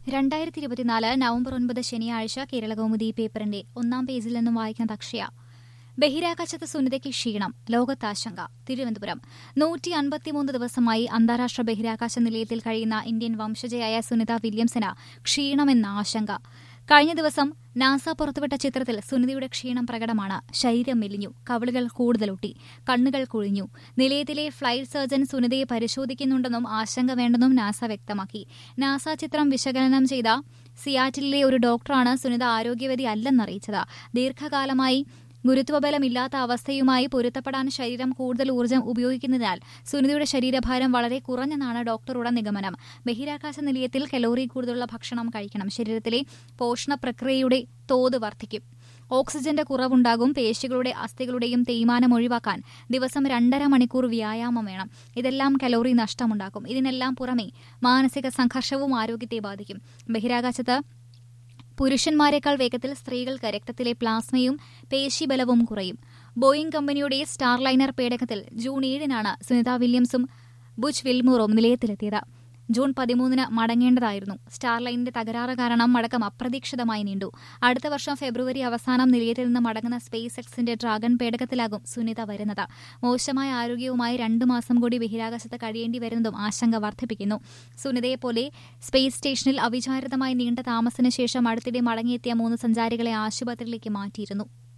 രണ്ടായിരത്തി ഇരുപത്തിനാല് നവംബർ ഒൻപത് ശനിയാഴ്ച കേരളകൗമുദി പേപ്പറിന്റെ ഒന്നാം പേജിൽ നിന്നും വായിക്കുന്ന അക്ഷയ ബഹിരാകാശത്ത് സുനിതയ്ക്ക് ക്ഷീണം ലോകത്താശങ്ക തിരുവനന്തപുരം നൂറ്റി അൻപത്തിമൂന്ന് ദിവസമായി അന്താരാഷ്ട്ര ബഹിരാകാശ നിലയത്തിൽ കഴിയുന്ന ഇന്ത്യൻ വംശജയായ സുനിത വില്യംസിന് ക്ഷീണമെന്ന ആശങ്ക കഴിഞ്ഞ ദിവസം നാസ പുറത്തുവിട്ട ചിത്രത്തിൽ സുനിതയുടെ ക്ഷീണം പ്രകടമാണ് ശരീരം മെലിഞ്ഞു കവിളുകൾ കൂടുതലൊട്ടി കണ്ണുകൾ കുഴിഞ്ഞു നിലയത്തിലെ ഫ്ലൈറ്റ് സർജൻ സുനിതയെ പരിശോധിക്കുന്നുണ്ടെന്നും ആശങ്ക വേണ്ടെന്നും നാസ വ്യക്തമാക്കി നാസ ചിത്രം വിശകലനം ചെയ്ത സിയാറ്റിലെ ഒരു ഡോക്ടറാണ് സുനിത ആരോഗ്യവതി അല്ലെന്നറിയിച്ചത് ദീർഘകാലമായി ഗുരുത്വബലമില്ലാത്ത അവസ്ഥയുമായി പൊരുത്തപ്പെടാൻ ശരീരം കൂടുതൽ ഊർജ്ജം ഉപയോഗിക്കുന്നതിനാൽ സുനിതയുടെ ശരീരഭാരം വളരെ കുറഞ്ഞെന്നാണ് ഡോക്ടറുടെ നിഗമനം ബഹിരാകാശ നിലയത്തിൽ കലോറി കൂടുതലുള്ള ഭക്ഷണം കഴിക്കണം ശരീരത്തിലെ പോഷണ പ്രക്രിയയുടെ തോത് വർദ്ധിക്കും ഓക്സിജന്റെ കുറവുണ്ടാകും പേശികളുടെ അസ്ഥികളുടെയും തേയ്മാനം ഒഴിവാക്കാൻ ദിവസം രണ്ടര മണിക്കൂർ വ്യായാമം വേണം ഇതെല്ലാം കലോറി നഷ്ടമുണ്ടാക്കും ഇതിനെല്ലാം പുറമെ മാനസിക സംഘർഷവും ആരോഗ്യത്തെ ബാധിക്കും ബഹിരാകാശത്ത് പുരുഷന്മാരെക്കാൾ വേഗത്തിൽ സ്ത്രീകൾക്ക് രക്തത്തിലെ പ്ലാസ്മയും പേശിബലവും കുറയും ബോയിംഗ് കമ്പനിയുടെ സ്റ്റാർലൈനർ പേടകത്തിൽ ജൂൺ ഏഴിനാണ് സുനിത വില്യംസും ബുച്ച് വിൽമൂറും നിലയത്തിലെത്തിയത് ജൂൺ പതിമൂന്നിന് മടങ്ങേണ്ടതായിരുന്നു സ്റ്റാർലൈനിന്റെ തകരാറ് കാരണം മടക്കം അപ്രതീക്ഷിതമായി നീണ്ടു അടുത്ത വർഷം ഫെബ്രുവരി അവസാനം നിലയത്തിൽ നിന്ന് മടങ്ങുന്ന സ്പേസ് എക്സിന്റെ ഡ്രാഗൺ പേടകത്തിലാകും സുനിത വരുന്നത് മോശമായ ആരോഗ്യവുമായി രണ്ടു മാസം കൂടി ബഹിരാകാശത്ത് കഴിയേണ്ടി വരുന്നതും ആശങ്ക വർദ്ധിപ്പിക്കുന്നു സുനിതയെപ്പോലെ സ്പേസ് സ്റ്റേഷനിൽ അവിചാരിതമായി നീണ്ട താമസത്തിന് ശേഷം അടുത്തിടെ മടങ്ങിയെത്തിയ മൂന്ന് സഞ്ചാരികളെ ആശുപത്രിയിലേക്ക് മാറ്റിയിരുന്നു